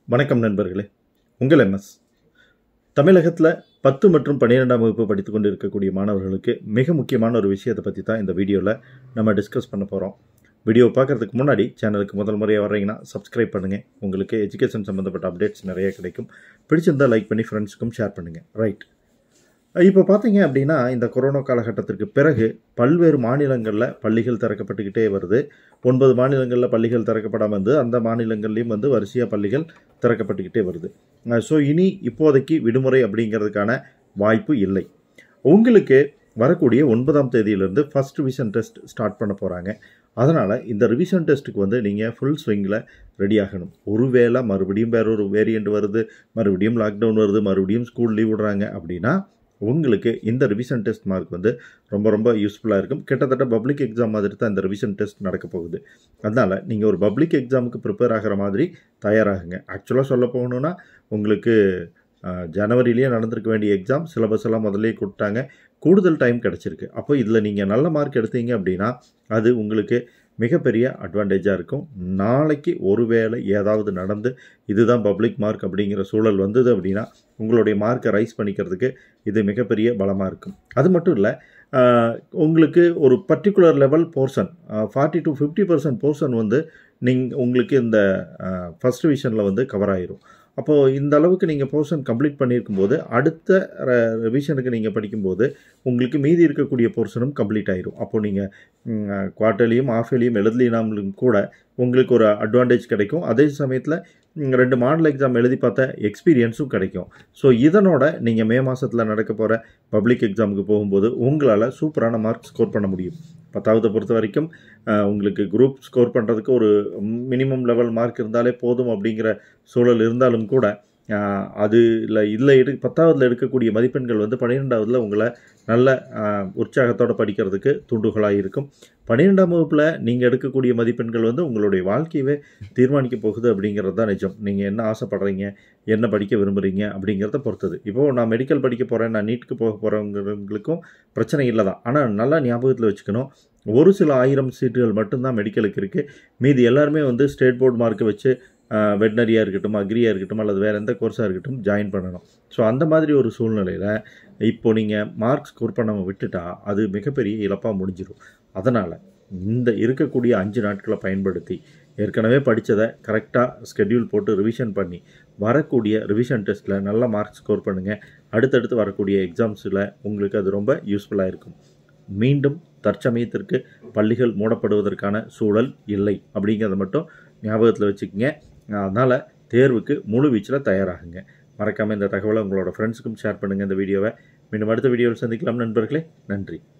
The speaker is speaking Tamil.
வணக்கம் நண்பர்களே உங்கள் எம்எஸ் தமிழகத்தில் பத்து மற்றும் பன்னிரெண்டாம் வகுப்பு படித்து கொண்டு இருக்கக்கூடிய மாணவர்களுக்கு மிக முக்கியமான ஒரு விஷயத்தை பற்றி தான் இந்த வீடியோவில் நம்ம டிஸ்கஸ் பண்ண போகிறோம் வீடியோ பார்க்குறதுக்கு முன்னாடி சேனலுக்கு முதல் முறையாக வர்றீங்கன்னா சப்ஸ்கிரைப் பண்ணுங்கள் உங்களுக்கு எஜுகேஷன் சம்மந்தப்பட்ட அப்டேட்ஸ் நிறைய கிடைக்கும் பிடிச்சிருந்தால் லைக் பண்ணி ஃப்ரெண்ட்ஸுக்கும் ஷேர் பண்ணுங்கள் ரைட் இப்போ பார்த்தீங்க அப்படின்னா இந்த கொரோனா காலகட்டத்திற்கு பிறகு பல்வேறு மாநிலங்களில் பள்ளிகள் திறக்கப்பட்டுக்கிட்டே வருது ஒன்பது மாநிலங்களில் பள்ளிகள் திறக்கப்படாமல் வந்து அந்த மாநிலங்கள்லேயும் வந்து வரிசையாக பள்ளிகள் திறக்கப்பட்டுக்கிட்டே வருது ஸோ இனி இப்போதைக்கு விடுமுறை அப்படிங்கிறதுக்கான வாய்ப்பு இல்லை உங்களுக்கு வரக்கூடிய ஒன்பதாம் தேதியிலேருந்து ஃபஸ்ட் ரிவிஷன் டெஸ்ட் ஸ்டார்ட் பண்ண போகிறாங்க அதனால் இந்த ரிவிஷன் டெஸ்ட்டுக்கு வந்து நீங்கள் ஃபுல் ஸ்விங்கில் ரெடி ஆகணும் ஒருவேளை மறுபடியும் வேற ஒரு வேரியண்ட் வருது மறுபடியும் லாக்டவுன் வருது மறுபடியும் ஸ்கூல் லீவ் விடுறாங்க அப்படின்னா உங்களுக்கு இந்த ரிவிஷன் டெஸ்ட் மார்க் வந்து ரொம்ப ரொம்ப யூஸ்ஃபுல்லாக இருக்கும் கிட்டத்தட்ட பப்ளிக் எக்ஸாம் மாதிரி தான் இந்த ரிவிஷன் டெஸ்ட் நடக்க போகுது அதனால் நீங்கள் ஒரு பப்ளிக் எக்ஸாமுக்கு ப்ரிப்பேர் ஆகிற மாதிரி தயாராகுங்க ஆக்சுவலாக சொல்ல போகணுன்னா உங்களுக்கு அஹ், ஜனவரியிலேயே நடந்திருக்க வேண்டிய எக்ஸாம் சிலபஸ் எல்லாம் முதல்லயே கொடுத்தாங்க கூடுதல் டைம் கிடச்சிருக்கு அப்போ இதில் நீங்கள் நல்ல மார்க் எடுத்தீங்க அப்படின்னா அது உங்களுக்கு மிகப்பெரிய அட்வான்டேஜாக இருக்கும் நாளைக்கு ஒருவேளை ஏதாவது நடந்து இதுதான் பப்ளிக் மார்க் அப்படிங்கிற சூழல் வந்தது அப்படின்னா உங்களுடைய மார்க்கை ரைஸ் பண்ணிக்கிறதுக்கு இது மிகப்பெரிய பலமாக இருக்கும் அது மட்டும் இல்லை உங்களுக்கு ஒரு particular level portion forty to fifty percent portion வந்து நீங் உங்களுக்கு இந்த ஃபஸ்ட் டிவிஷனில் வந்து கவர் ஆயிரும் அப்போது இந்த அளவுக்கு நீங்கள் போர்ஷன் கம்ப்ளீட் பண்ணியிருக்கும் போது அடுத்த ரிவிஷனுக்கு நீங்கள் படிக்கும்போது உங்களுக்கு மீதி இருக்கக்கூடிய போர்ஷனும் கம்ப்ளீட் ஆயிரும் அப்போது நீங்கள் குவார்ட்டர்லியும் ஆஃபேலியும் எழுதலினாலும் கூட உங்களுக்கு ஒரு அட்வான்டேஜ் கிடைக்கும் அதே சமயத்தில் ம், ரெண்டு மாடல் எக்ஸாம் எழுதி பார்த்த எக்ஸ்பீரியன்ஸும் கிடைக்கும் ஸோ இதனோட நீங்கள் மே மாதத்தில் நடக்க போகிற பப்ளிக் எக்ஸாமுக்கு போகும்போது உங்களால் சூப்பரான மார்க் ஸ்கோர் பண்ண முடியும் பத்தாவதை பொறுத்த வரைக்கும் அஹ், உங்களுக்கு குரூப் ஸ்கோர் பண்ணுறதுக்கு ஒரு மினிமம் லெவல் மார்க் இருந்தாலே போதும் அப்படிங்கிற சூழல் இருந்தாலும் கூட அஹ், அது இல்லை இதில் எடு பத்தாவதில் எடுக்கக்கூடிய மதிப்பெண்கள் வந்து பன்னிரெண்டாவதில் உங்களை நல்ல அஹ், உற்சாகத்தோட படிக்கிறதுக்கு தூண்டுகோலாக இருக்கும் பன்னிரெண்டாம் வகுப்பில் நீங்கள் எடுக்கக்கூடிய மதிப்பெண்கள் வந்து உங்களுடைய வாழ்க்கையவே தீர்மானிக்க போகுது அப்படிங்கிறது தான் நிஜம் நீங்கள் என்ன ஆசைப்படுறீங்க என்ன படிக்க விரும்புகிறீங்க அப்படிங்கிறத பொறுத்தது இப்போது நான் மெடிக்கல் படிக்க போகிறேன் நான் நீட்டுக்கு போக போகிறவங்களுக்கும் பிரச்சனை இல்லை தான் ஆனால் நல்லா ஞாபகத்தில் வச்சுக்கணும் ஒரு சில ஆயிரம் சீட்டுகள் மட்டும்தான் மெடிக்கலுக்கு இருக்குது மீதி எல்லாருமே வந்து ஸ்டேட் போர்டு மார்க்கை வச்சு வெட்னரியாக இருக்கட்டும் அக்ரியாக இருக்கட்டும் அல்லது வேறு எந்த கோர்ஸாக இருக்கட்டும் ஜாயின் பண்ணணும் ஸோ அந்த மாதிரி ஒரு சூழ்நிலையில் இப்போ நீங்கள் மார்க் ஸ்கோர் பண்ணாமல் விட்டுட்டா அது மிகப்பெரிய இழப்பாக முடிஞ்சிடும் அதனால் இந்த இருக்கக்கூடிய அஞ்சு நாட்களை பயன்படுத்தி ஏற்கனவே படித்ததை கரெக்டாக ஸ்கெட்யூல் போட்டு ரிவிஷன் பண்ணி வரக்கூடிய ரிவிஷன் டெஸ்ட்டில் நல்ல மார்க் ஸ்கோர் பண்ணுங்கள் அடுத்தடுத்து வரக்கூடிய எக்ஸாம்ஸில் உங்களுக்கு அது ரொம்ப யூஸ்ஃபுல்லாக இருக்கும் மீண்டும் தற்சமயத்திற்கு பள்ளிகள் மூடப்படுவதற்கான சூழல் இல்லை அப்படிங்கிறத மட்டும் ஞாபகத்தில் வச்சுக்கோங்க அதனால் தேர்வுக்கு முழு வீச்சில் தயாராகுங்க மறக்காமல் இந்த தகவலை உங்களோட ஃப்ரெண்ட்ஸுக்கும் ஷேர் பண்ணுங்கள் இந்த வீடியோவை மீண்டும் அடுத்த வீடியோவில் சந்திக்கலாம் நண்பர்களே நன்றி